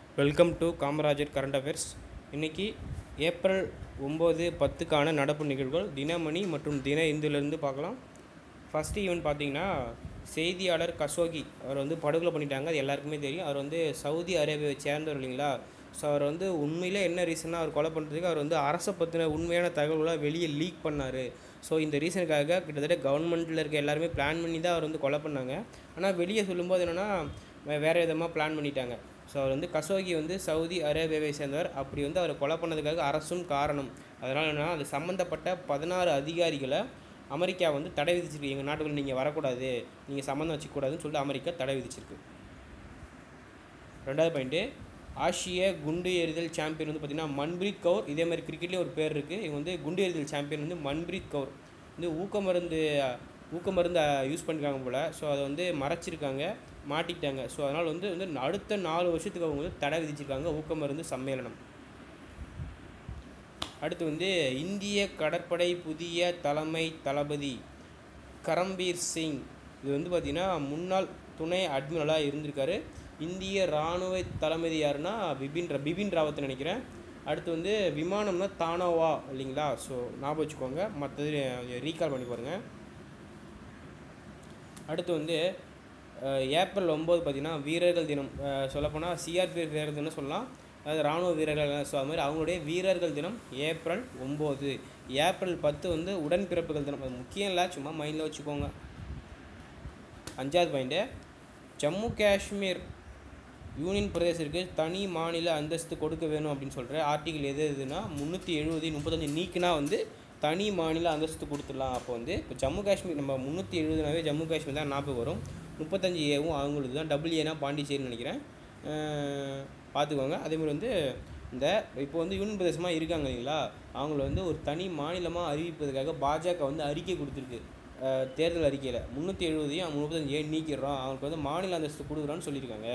welcome to Kamarajar current affairs இன்னைக்கு April ஒம்பது பத்துக்கான நடப்பு நிகழ்வுகள் தினமணி மற்றும் தின இந்துலேருந்து பார்க்கலாம் ஃபஸ்ட்டு ஈவெண்ட் பார்த்தீங்கன்னா செய்தியாளர் கசோகி அவர் வந்து படுகொலை பண்ணிட்டாங்க அது எல்லாருக்குமே தெரியும் அவர் வந்து சவுதி அரேபியாவை சேர்ந்தவர் இல்லைங்களா ஸோ அவர் வந்து உண்மையிலே என்ன ரீசனாக அவர் கொலை பண்ணுறதுக்கு அவர் வந்து அரசை பற்றின உண்மையான தகவல்களை வெளியே லீக் பண்ணார் ஸோ இந்த ரீசனுக்காக கிட்டத்தட்ட கவர்மெண்ட்டில் இருக்க எல்லாருமே பிளான் பண்ணி தான் அவர் வந்து கொலை பண்ணாங்க ஆனால் வெளியே சொல்லும்போது என்னென்னா வேறு விதமாக பிளான் பண்ணிட்டாங்க ஸோ அவர் வந்து கசோகி வந்து சவுதி அரேபியாவை சேர்ந்தவர் அப்படி வந்து அவர் கொலை பண்ணதுக்காக அரசும் காரணம் அதனால் என்னன்னா அது சம்மந்தப்பட்ட பதினாறு அதிகாரிகளை அமெரிக்கா வந்து தடை விதிச்சிருக்கு எங்கள் நாட்டுக்குள்ள நீங்கள் வரக்கூடாது நீங்கள் சம்மந்தம் வச்சுக்கூடாதுன்னு சொல்லிட்டு அமெரிக்கா தடை விதிச்சிருக்கு ரெண்டாவது பாயிண்ட்டு ஆசிய குண்டு எறிதல் சாம்பியன் வந்து பார்த்திங்கன்னா மன்பிரீத் கவுர் இதே மாதிரி கிரிக்கெட்லேயும் ஒரு பேர் இருக்குது இவங்க வந்து குண்டு எறிதல் சாம்பியன் வந்து மன்பிரீத் கவுர் வந்து ஊக்க மருந்து ஊக்க மருந்து யூஸ் பண்ணிருக்காங்க போல் ஸோ அதை வந்து மறைச்சிருக்காங்க மாட்டிக்கிட்டாங்க ஸோ அதனால் வந்து வந்து அடுத்த நாலு வருஷத்துக்கு அவங்க வந்து தடை விதிச்சிருக்காங்க ஊக்க மருந்து சம்மேளனம் அடுத்து வந்து இந்திய கடற்படை புதிய தலைமை தளபதி கரம்பீர் சிங் இது வந்து பார்த்திங்கன்னா முன்னாள் துணை அட்மிரலாக இருந்திருக்காரு இந்திய இராணுவ தளபதி யாருன்னா பிபின் ரா- பிபின் ராவத் நினைக்கிறேன் அடுத்து வந்து விமானம்னா தானோவா இல்லைங்களா ஸோ ஞாபகம் வச்சுக்கோங்க மற்றது ரீகால் பண்ணி பாருங்கள் அடுத்து வந்து அஹ், ஏப்ரல் ஒம்பது பார்த்தீங்கன்னா வீரர்கள் தினம் அஹ், சொல்லப்போனால் சிஆர்பிஎஃப் வீரர்கள் தினம் சொல்லலாம் அதாவது ராணுவ வீரர்கள் ஸோ அது மாதிரி அவங்களுடைய வீரர்கள் தினம் ஏப்ரல் ஒம்பது ஏப்ரல் பத்து வந்து உடன்பிறப்புகள் தினம் அது முக்கியம் இல்லை சும்மா மைண்டில் வச்சுக்கோங்க அஞ்சாவது பாயிண்ட்டு ஜம்மு காஷ்மீர் யூனியன் பிரதேசத்திற்கு தனி மாநில அந்தஸ்து கொடுக்க வேணும் அப்படின்னு சொல்கிற ஆர்டிகல் எது எதுனா முந்நூற்றி எழுபது முப்பத்தஞ்சு நீக்குனா வந்து தனி மாநில அந்தஸ்து கொடுத்துடலாம் அப்போ வந்து இப்போ ஜம்மு காஷ்மீர் நம்ம முந்நூற்றி எழுபதுனாவே ஜம்மு காஷ்மீர் தான் ஞாபகம் வரும் முப்பத்தஞ்சு ஏவும் அவங்களுக்கு தான் டபுள் ஏனா பாண்டிச்சேரின்னு நினைக்கிறேன் அஹ் பார்த்துக்கோங்க அதேமாதிரி வந்து இந்த இப்போ வந்து யூனியன் பிரதேசமாக இருக்காங்க இல்லைங்களா அவங்கள வந்து ஒரு தனி மாநிலமாக அறிவிப்பதற்காக பாஜக வந்து அறிக்கை கொடுத்துருக்கு அஹ் தேர்தல் அறிக்கையில் முந்நூற்றி எழுபதையும் முப்பத்தஞ்சு ஏன் நீக்கிடுறோம் அவங்களுக்கு வந்து மாநில அந்தஸ்து கொடுக்குறோன்னு சொல்லியிருக்காங்க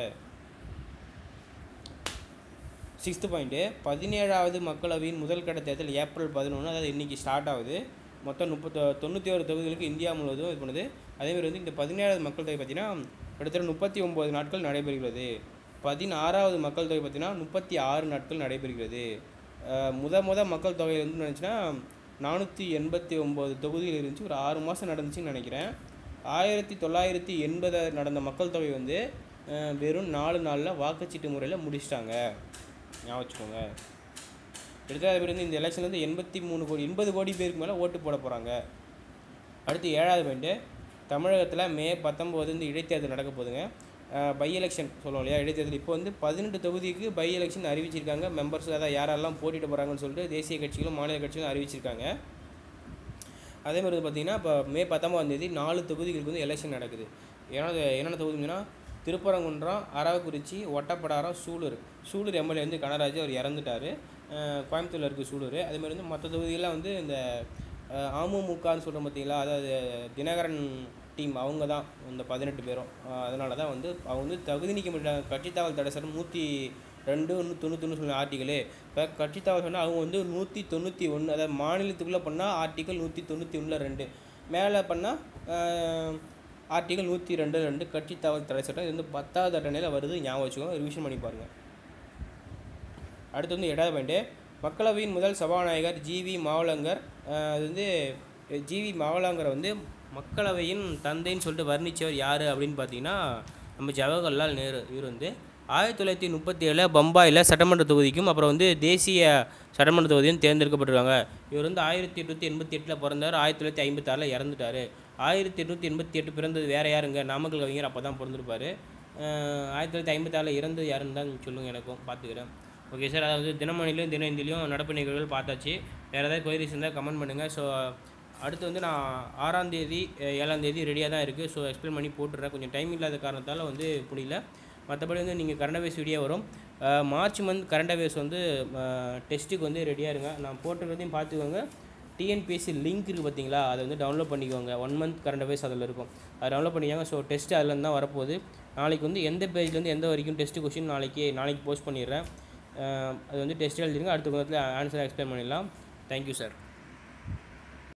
சிக்ஸ்த்து பாயிண்ட்டு பதினேழாவது மக்களவையின் முதல் கட்ட தேர்தல் ஏப்ரல் பதினொன்று அதாவது இன்றைக்கி ஸ்டார்ட் ஆகுது மொத்தம் முப்பத்தொ தொண்ணூற்றி ஒரு தொகுதிகளுக்கு இந்தியா முழுவதும் இது பண்ணுது அதேமாதிரி வந்து இந்த பதினேழாவது மக்கள் தொகை பார்த்தீங்கன்னா கிட்டத்தட்ட முப்பத்தி ஒம்பது நாட்கள் நடைபெறுகிறது பதினாறாவது மக்கள் தொகை பார்த்தீங்கன்னா முப்பத்தி ஆறு நாட்கள் நடைபெறுகிறது அஹ் முத முத மக்கள் தொகை வந்து நினச்சின்னா நானூற்றி எண்பத்தி ஒம்பது தொகுதிகள் இருந்துச்சு ஒரு ஆறு மாதம் நடந்துச்சுன்னு நினைக்கிறேன் ஆயிரத்தி தொள்ளாயிரத்தி எண்பது நடந்த மக்கள் தொகை வந்து அஹ் வெறும் நாலு நாளில் வாக்குச்சீட்டு முறையில் முடிச்சிட்டாங்க ஞாபகம் வச்சுக்கோங்க எடுத்தாத பேர் வந்து இந்த எலெக்ஷன் வந்து எண்பத்தி மூணு கோடி எண்பது கோடி பேருக்கு மேலே ஓட்டு போட போகிறாங்க அடுத்து ஏழாவது பாயிண்ட்டு தமிழகத்தில் மே பத்தொம்போது வந்து இடைத்தேர்தல் நடக்க போகுதுங்க பை எலெக்ஷன் சொல்லுவோம் இல்லையா இடைத்தேர்தல் இப்போ வந்து பதினெட்டு தொகுதிக்கு பை எலெக்ஷன் அறிவிச்சிருக்காங்க மெம்பர்ஸ் அதான் யாரெல்லாம் போட்டியிட போகிறாங்கன்னு சொல்லிட்டு தேசிய கட்சிகளும் மாநில கட்சிகளும் அறிவிச்சிருக்காங்க அதே மாதிரி வந்து பார்த்தீங்கன்னா இப்போ மே பத்தொம்பதாம் தேதி நாலு தொகுதிகளுக்கு வந்து எலெக்ஷன் நடக்குது ஏன்னா அது என்னென்ன தொகுதிங்கன்னா திருப்பரங்குன்றம் அரவக்குறிச்சி ஒட்டப்படாரம் சூலூர் சூலூர் எம்எல்ஏ வந்து கனராஜ் அவர் இறந்துட்டார் கோயம்புத்தூரில் இருக்குது சூலூர் அதே மாதிரி வந்து மற்ற தொகுதியெல்லாம் வந்து இந்த அஹ், அமமுகன்னு சொல்கிறோம் பார்த்தீங்களா அதாவது தினகரன் டீம் அவங்க தான் இந்த பதினெட்டு பேரும் அதனால தான் வந்து அவங்க வந்து தகுதி நீக்க முடியாத கட்சி தாவல் தடை சட்டம் நூற்றி ரெண்டு ஒன்று தொண்ணூத்தொன்று சொன்ன ஆர்டிகளே இப்போ கட்சி தாவல் சொன்னால் அவங்க வந்து நூற்றி தொண்ணூற்றி ஒன்று அதாவது மாநிலத்துக்குள்ளே பண்ணால் ஆர்டிக்கல் நூற்றி தொண்ணூற்றி ஒன்றில் ரெண்டு மேலே பண்ணால் ஆர்டிகல் நூற்றி ரெண்டு ரெண்டு கட்சி தாவல் தடை சட்டம் இது வந்து பத்தாவது அட்டணையில் வருது ஞாபகம் வச்சுக்கோங்க ரிவிஷன் பண்ணி பாருங்கள் அடுத்து வந்து எட்டாவது பாயிண்ட்டு மக்களவையின் முதல் சபாநாயகர் ஜிவி மாவளங்கர் அஹ் அது வந்து ஜிவி மாவளங்கரை வந்து மக்களவையின் தந்தைன்னு சொல்லிட்டு வர்ணித்தவர் யார் அப்படின்னு பார்த்தீங்கன்னா நம்ம ஜவஹர்லால் நேரு இவர் வந்து ஆயிரத்தி தொள்ளாயிரத்தி முப்பத்தி ஏழில் பம்பாயில் சட்டமன்ற தொகுதிக்கும் அப்புறம் வந்து தேசிய சட்டமன்ற தொகுதியும் தேர்ந்தெடுக்கப்பட்டிருக்காங்க இவர் வந்து ஆயிரத்தி எட்நூற்றி எண்பத்தி எட்டில் பிறந்தார் ஆயிரத்தி தொள்ளாயிரத்தி ஐம்பத்தாறில் இறந்துட்டார் ஆயிரத்தி எட்நூற்றி எண்பத்தி எட்டு பிறந்தது வேறு யாருங்க நாமக்கல் கவிஞர் அப்போ தான் பிறந்திருப்பார் ஆயிரத்தி தொள்ளாயிரத்தி ஐம்பத்தாறில் இறந்தது யாருன்னு தான் சொல்லுங்கள் எனக்கும் பார்த்துக்கிறேன் ஓகே சார் அதாவது தினமணிலையும் தின இந்திலையும் நடப்பு நிகழ்வுகள் பார்த்தாச்சு வேறு ஏதாவது கொயரிஸ் இருந்தால் கமெண்ட் பண்ணுங்கள் ஸோ அடுத்து வந்து நான் ஆறாம் தேதி அஹ், ஏழாம் தேதி ரெடியாக தான் இருக்குது ஸோ எக்ஸ்பிளைன் பண்ணி போட்டுடுறேன் கொஞ்சம் டைம் இல்லாத காரணத்தால் வந்து முடியல மற்றபடி வந்து நீங்கள் கரண்ட் அஃபேர்ஸ் வீடியோ வரும் அஹ், மார்ச் மந்த் கரண்ட் அஃபேர்ஸ் வந்து டெஸ்ட்டுக்கு வந்து ரெடியாக இருங்க நான் போட்டுக்கிறதையும் பார்த்துக்கோங்க டிஎன்பிஎஸ்சி லிங்க் இருக்குது பார்த்தீங்களா அதை வந்து டவுன்லோட் பண்ணிக்கோங்க ஒன் மந்த் கரண்ட் அஃபேர்ஸ் அதில் இருக்கும் அதை டவுன்லோட் பண்ணிக்கோங்க ஸோ டெஸ்ட் அதில் தான் வரப்போகுது நாளைக்கு வந்து எந்த பேஜ்லேருந்து எந்த வரைக்கும் டெஸ்ட் கொஷின் நாளைக்கு நாளைக்கு போஸ்ட் பண்ணிடுறேன் அஹ் அது வந்து டெஸ்ட் எழுதிருங்க அடுத்த கொஞ்சத்தில் ஆன்சர் எக்ஸ்பிளைன் பண்ணிடலாம் தேங்க்யூ சார்